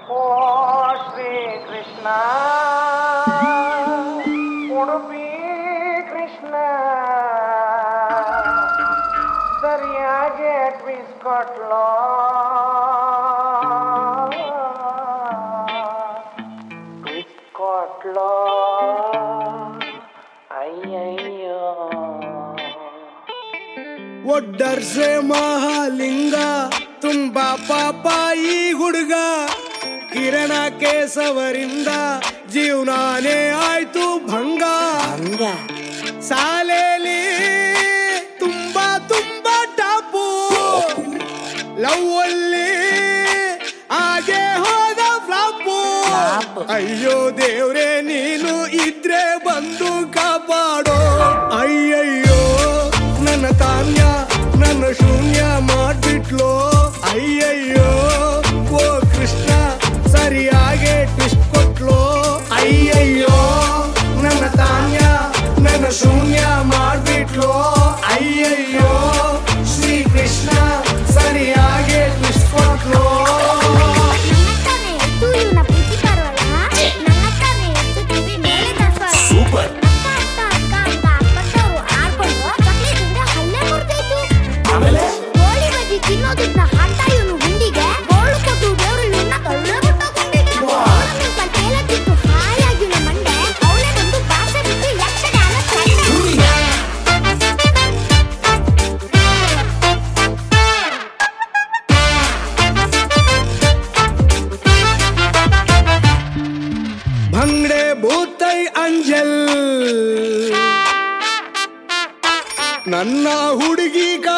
ಓ ಶ್ರೀ ಕೃಷ್ಣ ಉಡುಪಿ ಕೃಷ್ಣ ಸರಿಯಾಗಿ ಟ್ವಿಸ್ ಕೊಟ್ಲೋ ಟ್ವಿಸ್ ಕೊಟ್ಲೋ ಅಯ್ಯಯ್ಯೋ ಒಡ್ಡರ್ಸೆ ಮಹಾಲಿಂಗ ತುಂಬಾ ಪಾಪ ಈ ಹುಡುಗ ಕಿರಣ ಕೇಸವರಿಂದ ಜೀವನಾನೇ ಆಯ್ತು ಭಂಗ ಹಂಗ ಶಾಲೆಯಲ್ಲಿ ತುಂಬಾ ತುಂಬಾ ಟಾಪು ಲವ್ ಅಲ್ಲಿ ಹಾಗೆ ಹೋದ ಫ್ಲಾಪು ಫ್ಲಾಪು. ಅಯ್ಯೋ ದೇವ್ರೆ ನೀನು ಇದ್ರೆ ಬಂದು ಕಾಪಾಡೋ ಅಯ್ಯಯ್ಯೋ ನನ್ನ ತಾನ್ಯ ನನ್ನ ಶೂನ್ಯ ಮಾಡ್ಬಿಟ್ಲೋ ಅಯ್ಯಯ್ಯೋ ಓ ಕೃಷ್ಣ ಸರಿಯಾಗೆ ಟ್ವಿಸ್ಟ್ ಕೊಟ್ಲೋ ಅಯ್ಯಯ್ಯೋ ನನ್ನ ತಾನ್ಯ ನನ್ನ ಶೂನ್ಯ ಮಾಡ್ಬಿಟ್ಲೋ ಅಯ್ಯಯ್ಯೋ ಶ್ರೀ ಕೃಷ್ಣ ಸರಿಯಾಗೆ ಟ್ವಿಸ್ಟ್ ಕೊಟ್ಲೋ ನನ್ನತ್ತಾನೆ ಎತ್ತು ಇವನ ಪ್ರೀತಿ ಪರವಲ್ಲ ನನ್ನತ್ತಾನೆ ಎತ್ತು ಟಿವಿ ಮೇಲೆ ತರ್ಸೋಳ ಸೂಪರ್ ಅಕ್ಕ ಅಕ್ಕ ಅಕ್ಕ ಅಂತ ಅಕ್ಕಂತವ್ರು ಆಡ್ಕೊಂಡು ಚಕ್ಲಿ ತಿಂದ್ರೆ ಹಲ್ಲೆ ಮುರ್ದೈತು ಆಮೇಲೆ ಗೋಳಿ ಬಜ್ಜಿ ತಿನ್ನೋದನ್ನ ಹಾಕ್ತ ಇವನು ಹುಂಡಿಗೆ ಗೋಳು ಕೊಟ್ಟು ದೇವ್ರು ಇವನ್ನ ತಳ್ಳೆ ಬಿಟ್ಟೋಗ್ಬಿಟ್ಟಿದ್ದ ಅವನ ತೇಲತ್ತಿತ್ತು ಹಾಯಾಗಿ ನಮ್ಮ ಮಂಡೆ ಅವಳೆ ಬಂದು ಭಾಷೆ ಬಿಟ್ಟು ಯಕ್ಷಗಾನ ಕಂಡೆ ಭಂಗ್ಡೆ ಭೂತೈ ಅಂಜಲ್ ನನ್ನ ಹುಡುಗಿ